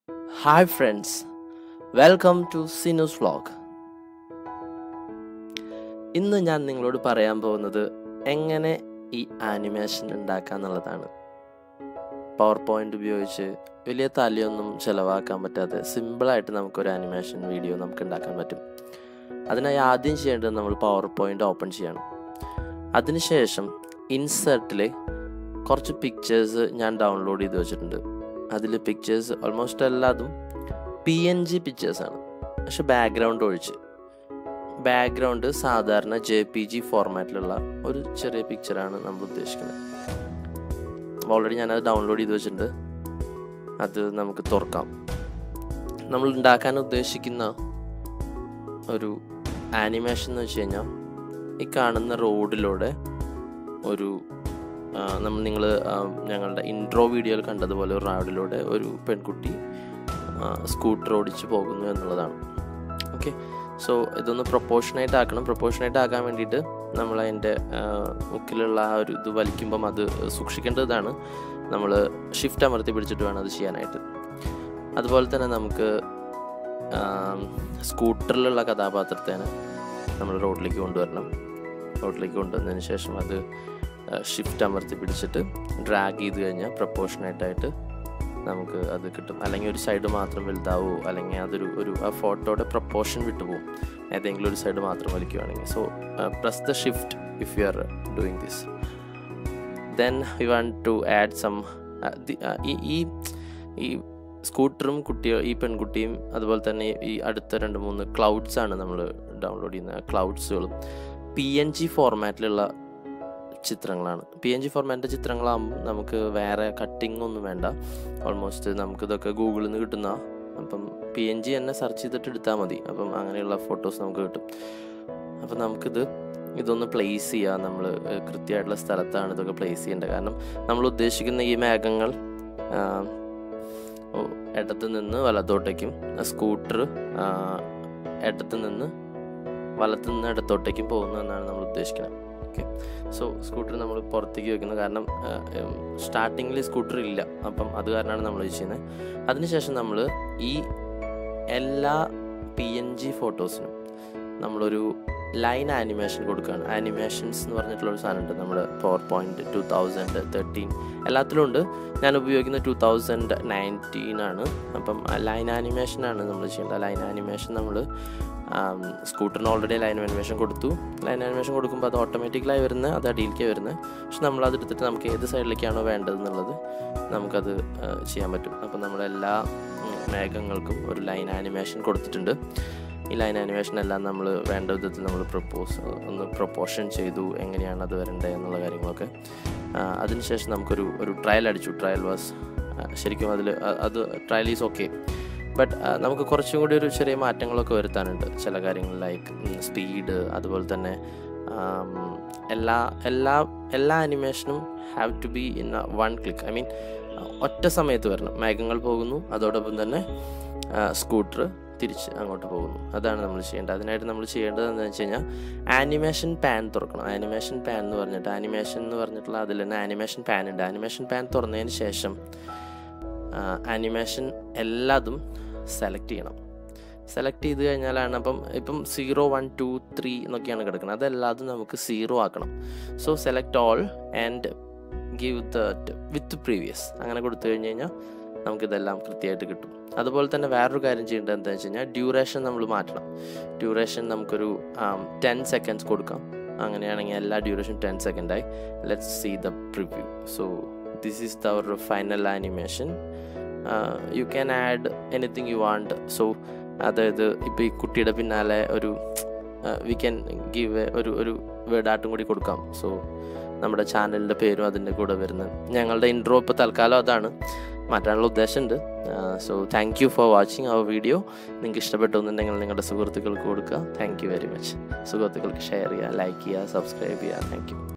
hi friends welcome to സിനൂസ് vlog ഇന്ന് ഞാൻ നിങ്ങളോട് പറയാൻ പോകുന്നത് എങ്ങനെ ഈ ആനിമേഷൻ ഉണ്ടാക്കുക എന്നുള്ളതാണ് പവർ പോയിന്റ് ഉപയോഗിച്ച് വലിയ തലയൊന്നും ചിലവാക്കാൻ പറ്റാതെ സിമ്പിളായിട്ട് നമുക്കൊരു ആനിമേഷൻ വീഡിയോ നമുക്ക് ഉണ്ടാക്കാൻ പറ്റും അതിനായി ആദ്യം ചെയ്യേണ്ടത് നമ്മൾ പവർ പോയിന്റ് ഓപ്പൺ ചെയ്യണം അതിനുശേഷം ഇൻസെർട്ടിൽ കുറച്ച് പിക്ചേഴ്സ് ഞാൻ ഡൗൺലോഡ് ചെയ്ത് വെച്ചിട്ടുണ്ട് അതിൽ പിക്ചേഴ്സ് ഓൾമോസ്റ്റ് എല്ലാതും പി എൻ ജി പിക്ചേഴ്സാണ് പക്ഷെ ബാക്ക്ഗ്രൗണ്ട് ഒഴിച്ച് ബാക്ക്ഗ്രൗണ്ട് സാധാരണ ജെ പി ജി ഫോർമാറ്റിലുള്ള ഒരു ചെറിയ പിക്ചറാണ് നമ്മൾ ഉദ്ദേശിക്കുന്നത് ഓൾറെഡി ഞാനത് ഡൗൺലോഡ് ചെയ്ത് വെച്ചിട്ടുണ്ട് അത് നമുക്ക് തുറക്കാം നമ്മൾ ഉണ്ടാക്കാൻ ഉദ്ദേശിക്കുന്ന ഒരു ആനിമേഷൻ എന്ന് വെച്ച് കഴിഞ്ഞാൽ ഈ കാണുന്ന റോഡിലൂടെ ഒരു ആ, നമ്മൾ നിങ്ങൾ ഞങ്ങളുടെ ഇൻട്രോ വീഡിയോയിൽ കണ്ടതുപോലെ ഒരു റോഡിലൂടെ ഒരു പെൺകുട്ടി സ്കൂട്ടർ ഓടിച്ച് പോകുന്നു എന്നുള്ളതാണ് ഓക്കെ സോ ഇതൊന്ന് പ്രൊപ്പോർഷനായിട്ട് ആക്കണം പ്രൊപ്പോർഷനായിട്ട് ആക്കാൻ വേണ്ടിയിട്ട് നമ്മൾ അതിൻ്റെ മുക്കിലുള്ള ആ ഒരു ഇത് വലിക്കുമ്പം അത് സൂക്ഷിക്കേണ്ടതാണ് നമ്മൾ ഷിഫ്റ്റ് അമർത്തി പിടിച്ചിട്ട് വേണം അത് ചെയ്യാനായിട്ട് അതുപോലെ തന്നെ നമുക്ക് സ്കൂട്ടറിലുള്ള കഥാപാത്രത്തേനെ നമ്മൾ റോഡിലേക്ക് കൊണ്ടുവരണം റോഡിലേക്ക് കൊണ്ടുവന്നതിന് ശേഷം അത് ഷിഫ്റ്റ് അമർത്തി പിടിച്ചിട്ട് ഡ്രാഗ് ചെയ്ത് കഴിഞ്ഞാൽ പ്രപ്പോർഷനായിട്ടായിട്ട് നമുക്ക് അത് കിട്ടും അല്ലെങ്കിൽ ഒരു സൈഡ് മാത്രം വലുതാവോ അല്ലെങ്കിൽ അതൊരു ഒരു ആ ഫോട്ടോയുടെ പ്രപ്പോർഷൻ വിട്ടുപോകും ഏതെങ്കിലും ഒരു സൈഡ് മാത്രം വലിക്കുകയാണെങ്കിൽ so press the shift if you are doing this then you want to add some ഈ ഈ ഈ സ്കൂട്ടറും കുട്ടിയും ഈ പെൺകുട്ടിയും അതുപോലെ തന്നെ ഈ അടുത്ത രണ്ട് മൂന്ന് ക്ലൗഡ്സ് ആണ് നമ്മൾ ഡൗൺലോഡ് ചെയ്യുന്ന ക്ലൗഡ്സുകളും പി എൻ ജി ഫോർമാറ്റിലുള്ള ചിത്രങ്ങളാണ് പി എൻ ജി ഫോർമാറ്റിൻ്റെ ചിത്രങ്ങളാകുമ്പോൾ നമുക്ക് വേറെ കട്ടിംഗ് ഒന്നും വേണ്ട ഓൾമോസ്റ്റ് നമുക്കിതൊക്കെ ഗൂഗിളിൽ നിന്ന് കിട്ടുന്ന അപ്പം പി എൻ ജി തന്നെ സെർച്ച് ചെയ്തിട്ട് എടുത്താൽ മതി അപ്പം അങ്ങനെയുള്ള ഫോട്ടോസ് നമുക്ക് കിട്ടും അപ്പം നമുക്കിത് ഇതൊന്ന് പ്ലേസ് ചെയ്യുക നമ്മൾ കൃത്യമായിട്ടുള്ള സ്ഥലത്താണ് ഇതൊക്കെ പ്ലേസ് ചെയ്യേണ്ടത് കാരണം നമ്മൾ ഉദ്ദേശിക്കുന്ന ഈ മേഘങ്ങൾ ഇടത്ത് നിന്ന് വലത്തോട്ടേക്കും സ്കൂട്ടർ ഇടത്ത് നിന്ന് വലത്ത് നിന്ന് ഇടത്തോട്ടേക്കും പോകുന്നു എന്നാണ് നമ്മൾ ഉദ്ദേശിക്കുന്നത് ഓക്കെ സോ സ്കൂട്ടർ നമ്മൾ പുറത്തേക്ക് വെക്കുന്നത് കാരണം സ്റ്റാർട്ടിങ്ങിൽ സ്കൂട്ടർ ഇല്ല അപ്പം അത് കാരണമാണ് നമ്മൾ ചെയ്യുന്നത് അതിനുശേഷം നമ്മൾ ഈ എല്ലാ പി എൻ ജി ഫോട്ടോസിനും നമ്മളൊരു ലൈൻ ആനിമേഷൻ കൊടുക്കുകയാണ് ആനിമേഷൻസ് എന്ന് പറഞ്ഞിട്ടുള്ള ഒരു സാധനമുണ്ട് നമ്മുടെ PowerPoint two thousand thirteen എല്ലാത്തിലും ഉണ്ട് ഞാൻ ഉപയോഗിക്കുന്ന ടു തൗസൻഡ് നയൻറ്റീൻ ആണ് അപ്പം ലൈൻ ആനിമേഷനാണ് നമ്മൾ ചെയ്യേണ്ടത് ലൈൻ ആനിമേഷൻ നമ്മൾ സ്കൂട്ടറിന് ഓൾറെഡി ലൈൻ ആനിമേഷൻ കൊടുത്തു ലൈൻ ആനിമേഷൻ കൊടുക്കുമ്പോൾ അത് ഓട്ടോമാറ്റിക്കലായി വരുന്നത് അത് അടിയിലേക്ക് വരുന്നത് പക്ഷെ നമ്മൾ അത് എടുത്തിട്ട് നമുക്ക് ഏത് സൈഡിലേക്കാണോ വേണ്ടതെന്നുള്ളത് നമുക്കത് ചെയ്യാൻ പറ്റും അപ്പം നമ്മളെല്ലാ മേഘങ്ങൾക്കും ഒരു ലൈൻ ആനിമേഷൻ കൊടുത്തിട്ടുണ്ട് ഈ ലൈൻ ആനിമേഷൻ എല്ലാം നമ്മൾ വേണ്ട വിധത്തിൽ നമ്മൾ പ്രപ്പോസ് ഒന്ന് പ്രൊപ്പോർഷൻ ചെയ്തു എങ്ങനെയാണ് അത് വരേണ്ടത് എന്നുള്ള കാര്യങ്ങളൊക്കെ അതിനുശേഷം നമുക്കൊരു ഒരു ട്രയൽ അടിച്ചു ട്രയൽ വാസ് ശരിക്കും അതിൽ അത് ട്രയൽ ഈസ് ഓക്കെ ബട്ട് നമുക്ക് കുറച്ചും കൂടി ഒരു ചെറിയ മാറ്റങ്ങളൊക്കെ വരുത്താനുണ്ട് ചില കാര്യങ്ങൾ ലൈക്ക് സ്പീഡ് അതുപോലെ തന്നെ എല്ലാ എല്ലാ എല്ലാ ആനിമേഷനും have to be in one click I mean ഒറ്റ സമയത്ത് വരണം മേഘങ്ങൾ പോകുന്നു അതോടൊപ്പം തന്നെ സ്കൂട്ടർ തിരിച്ച് അങ്ങോട്ട് പോകുന്നു അതാണ് നമ്മൾ ചെയ്യേണ്ടത് അതിനായിട്ട് നമ്മൾ ചെയ്യേണ്ടത് എന്താണെന്ന് വെച്ച് കഴിഞ്ഞാൽ ആനിമേഷൻ പാൻ തുറക്കണം ആനിമേഷൻ പാൻ എന്ന് പറഞ്ഞിട്ട് ആനിമേഷൻ എന്ന് പറഞ്ഞിട്ടുള്ള അതിൽ തന്നെ ആനിമേഷൻ പാൻ ഉണ്ട് ആനിമേഷൻ പാൻ തുറന്നതിന് ശേഷം ആനിമേഷൻ എല്ലാതും സെലക്ട് ചെയ്യണം സെലക്ട് ചെയ്ത് കഴിഞ്ഞാലാണ് അപ്പം ഇപ്പം സീറോ വൺ ടു ത്രീ എന്നൊക്കെയാണ് കിടക്കുന്നത് അതെല്ലാതും നമുക്ക് സീറോ ആക്കണം so select all and give the with previous അങ്ങനെ കൊടുത്തു കഴിഞ്ഞ് കഴിഞ്ഞാൽ നമുക്കിതെല്ലാം കൃത്യമായിട്ട് കിട്ടും അതുപോലെ തന്നെ വേറൊരു കാര്യം ചെയ്യേണ്ടത് എന്താണെന്ന് വെച്ച് കഴിഞ്ഞാൽ ഡ്യൂറേഷൻ നമ്മൾ മാറ്റണം ഡ്യൂറേഷൻ നമുക്കൊരു ടെൻ സെക്കൻഡ്സ് കൊടുക്കാം അങ്ങനെയാണെങ്കിൽ എല്ലാ ഡ്യൂറേഷൻ ടെൻ സെക്കൻഡായി let's see the preview so this is our final animation you can add anything you want so അതായത് ഇപ്പോൾ ഈ കുട്ടിയുടെ പിന്നാലെ ഒരു വി ക്യാൻ ഗീവ് ഒരു ഒരു വേർഡാട്ടും കൂടി കൊടുക്കാം സോ നമ്മുടെ ചാനലിൻ്റെ പേരും അതിൻ്റെ കൂടെ വരുന്നത് ഞങ്ങളുടെ ഇൻട്രോ ഇപ്പോൾ തൽക്കാലം അതാണ് മാറ്റാനുള്ള ഉദ്ദേശമുണ്ട് so thank you for watching our video നിങ്ങൾക്ക് ഇഷ്ടപ്പെട്ടു എന്നുണ്ടെങ്കിൽ നിങ്ങളുടെ സുഹൃത്തുക്കൾക്ക് കൊടുക്കുക താങ്ക് യു വെരി മച്ച് സുഹൃത്തുക്കൾക്ക് ഷെയർ ചെയ്യുക ലൈക്ക് ചെയ്യുക സബ്സ്ക്രൈബ് ചെയ്യുക താങ്ക് യു